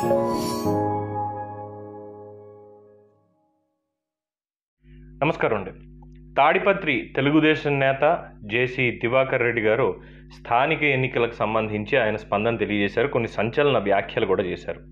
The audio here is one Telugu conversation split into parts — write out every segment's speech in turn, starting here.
నమస్కారం అండి తాడిపత్రి తెలుగుదేశం నేత జేసీ దివాకర్ రెడ్డి గారు స్థానిక ఎన్నికలకు సంబంధించి ఆయన స్పందన తెలియజేశారు కొన్ని సంచలన వ్యాఖ్యలు కూడా చేశారు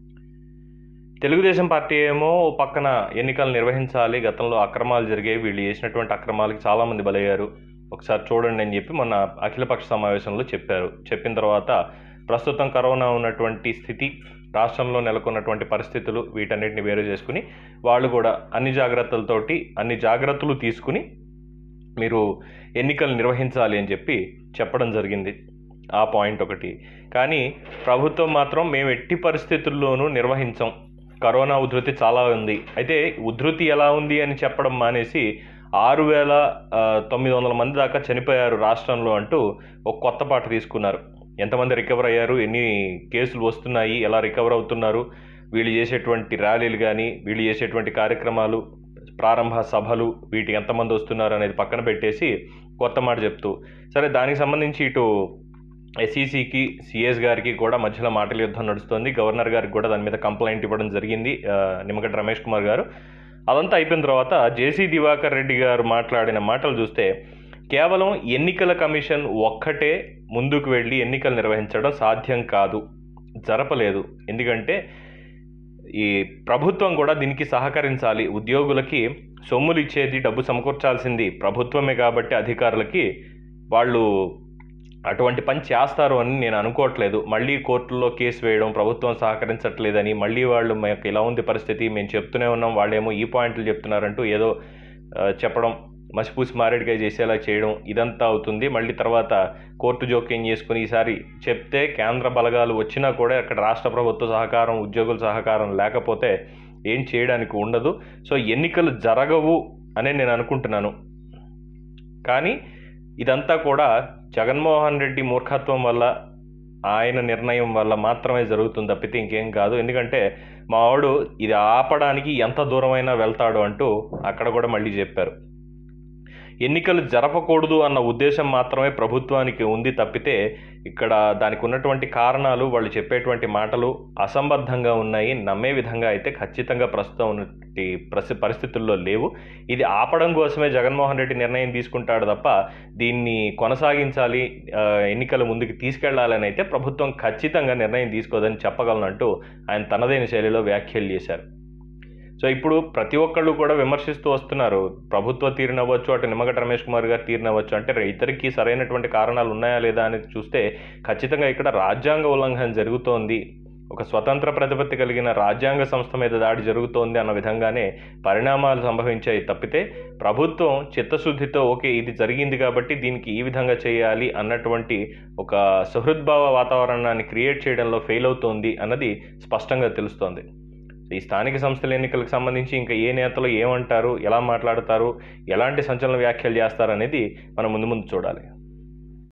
తెలుగుదేశం పార్టీ ఏమో ఓ పక్కన ఎన్నికలు నిర్వహించాలి గతంలో అక్రమాలు జరిగాయి వీళ్ళు చేసినటువంటి అక్రమాలకి చాలామంది బలయ్యారు ఒకసారి చూడండి అని చెప్పి మొన్న అఖిలపక్ష సమావేశంలో చెప్పారు చెప్పిన తర్వాత ప్రస్తుతం కరోనా ఉన్నటువంటి స్థితి రాష్ట్రంలో నెలకొన్నటువంటి పరిస్థితులు వీటన్నిటిని వేరు చేసుకుని వాళ్ళు కూడా అన్ని జాగ్రత్తలతోటి అన్ని జాగ్రత్తలు తీసుకుని మీరు ఎన్నికలు నిర్వహించాలి అని చెప్పి చెప్పడం జరిగింది ఆ పాయింట్ ఒకటి కానీ ప్రభుత్వం మాత్రం మేము ఎట్టి పరిస్థితుల్లోనూ నిర్వహించాం కరోనా ఉధృతి చాలా ఉంది అయితే ఉధృతి ఎలా ఉంది అని చెప్పడం మానేసి ఆరు వేల ఆ, తొమ్మిది వందల మంది దాకా చనిపోయారు రాష్ట్రంలో అంటూ ఒక కొత్త పాట తీసుకున్నారు ఎంతమంది రికవర్ అయ్యారు ఎన్ని కేసులు వస్తున్నాయి ఎలా రికవర్ అవుతున్నారు వీళ్ళు చేసేటువంటి ర్యాలీలు కానీ వీళ్ళు చేసేటువంటి కార్యక్రమాలు ప్రారంభ సభలు వీటికి ఎంతమంది వస్తున్నారు అనేది పక్కన పెట్టేసి కొత్త మాట చెప్తూ సరే దానికి సంబంధించి ఇటు ఎస్ఈసికి సిఎస్ గారికి కూడా మధ్యలో మాటల యుద్ధం నడుస్తుంది గవర్నర్ గారికి కూడా దాని మీద కంప్లైంట్ ఇవ్వడం జరిగింది ఆ, నిమ్మగడ్డ రమేష్ కుమార్ గారు అదంతా అయిపోయిన తర్వాత జేసీ దివాకర్ రెడ్డి గారు మాట్లాడిన మాటలు చూస్తే కేవలం ఎన్నికల కమిషన్ ఒక్కటే ముందుకు వెళ్ళి ఎన్నికలు నిర్వహించడం సాధ్యం కాదు జరపలేదు ఎందుకంటే ఈ ప్రభుత్వం కూడా దీనికి సహకరించాలి ఉద్యోగులకి సొమ్ములు ఇచ్చేది డబ్బు సమకూర్చాల్సింది ప్రభుత్వమే కాబట్టి అధికారులకి వాళ్ళు అటువంటి పని చేస్తారు అని నేను అనుకోవట్లేదు మళ్ళీ కోర్టులో కేసు వేయడం ప్రభుత్వం సహకరించట్లేదని మళ్ళీ వాళ్ళు మాకు ఇలా ఉంది పరిస్థితి మేము చెప్తూనే ఉన్నాం వాళ్ళేమో ఈ పాయింట్లు చెప్తున్నారంటూ ఏదో ఆ, చెప్పడం మసిపూసి మారేడుగా చేసేలా చేయడం ఇదంతా అవుతుంది మళ్ళీ తర్వాత కోర్టు జోక్యం చేసుకుని ఈసారి చెప్తే కేంద్ర బలగాలు వచ్చినా కూడా అక్కడ రాష్ట్ర ప్రభుత్వ సహకారం ఉద్యోగుల సహకారం లేకపోతే ఏం చేయడానికి ఉండదు సో ఎన్నికలు జరగవు అనే నేను అనుకుంటున్నాను కానీ ఇదంతా కూడా జగన్మోహన్ రెడ్డి మూర్ఖత్వం వల్ల ఆయన నిర్ణయం వల్ల మాత్రమే జరుగుతుంది తప్పితే ఇంకేం కాదు ఎందుకంటే మా వాడు ఇది ఆపడానికి ఎంత దూరమైనా వెళ్తాడు అంటూ అక్కడ కూడా మళ్ళీ చెప్పారు ఎన్నికలు జరపకూడదు అన్న ఉద్దేశం మాత్రమే ప్రభుత్వానికి ఉంది తప్పితే ఇక్కడ దానికి ఉన్నటువంటి కారణాలు వాళ్ళు చెప్పేటువంటి మాటలు అసంబద్ధంగా ఉన్నాయి నమ్మే విధంగా అయితే ఖచ్చితంగా ప్రస్తుతం ఉన్నటువంటి ప్రసి పరిస్థితుల్లో లేవు ఇది ఆపడం కోసమే జగన్మోహన్ రెడ్డి నిర్ణయం తీసుకుంటాడు తప్ప దీన్ని కొనసాగించాలి ఆ, ఎన్నికల ముందుకు తీసుకెళ్లాలని అయితే ప్రభుత్వం ఖచ్చితంగా నిర్ణయం తీసుకోదని చెప్పగలనంటూ ఆయన తనదైన శైలిలో వ్యాఖ్యలు చేశారు సో ఇప్పుడు ప్రతి ఒక్కళ్ళు కూడా విమర్శిస్తూ వస్తున్నారు ప్రభుత్వ తీరునవ్వచ్చు అటు నిమ్మగడ్డ రమేష్ కుమార్ గారు తీరునవ్వచ్చు అంటే ఇద్దరికి సరైనటువంటి కారణాలు ఉన్నాయా లేదా అనేది చూస్తే ఖచ్చితంగా ఇక్కడ రాజ్యాంగ ఉల్లంఘన జరుగుతోంది ఒక స్వతంత్ర ప్రతిపత్తి కలిగిన రాజ్యాంగ సంస్థ మీద దాడి జరుగుతోంది అన్న విధంగానే పరిణామాలు సంభవించాయి తప్పితే ప్రభుత్వం చిత్తశుద్ధితో ఓకే ఇది జరిగింది కాబట్టి దీనికి ఈ విధంగా చేయాలి అన్నటువంటి ఒక సుహృద్భావ వాతావరణాన్ని క్రియేట్ చేయడంలో ఫెయిల్ అవుతోంది అన్నది స్పష్టంగా తెలుస్తోంది ఈ స్థానిక సంస్థల ఎన్నికలకు సంబంధించి ఇంకా ఏ నేతలు ఏమంటారు ఎలా మాట్లాడతారు ఎలాంటి సంచలన వ్యాఖ్యలు చేస్తారు అనేది మనం ముందు ముందు చూడాలి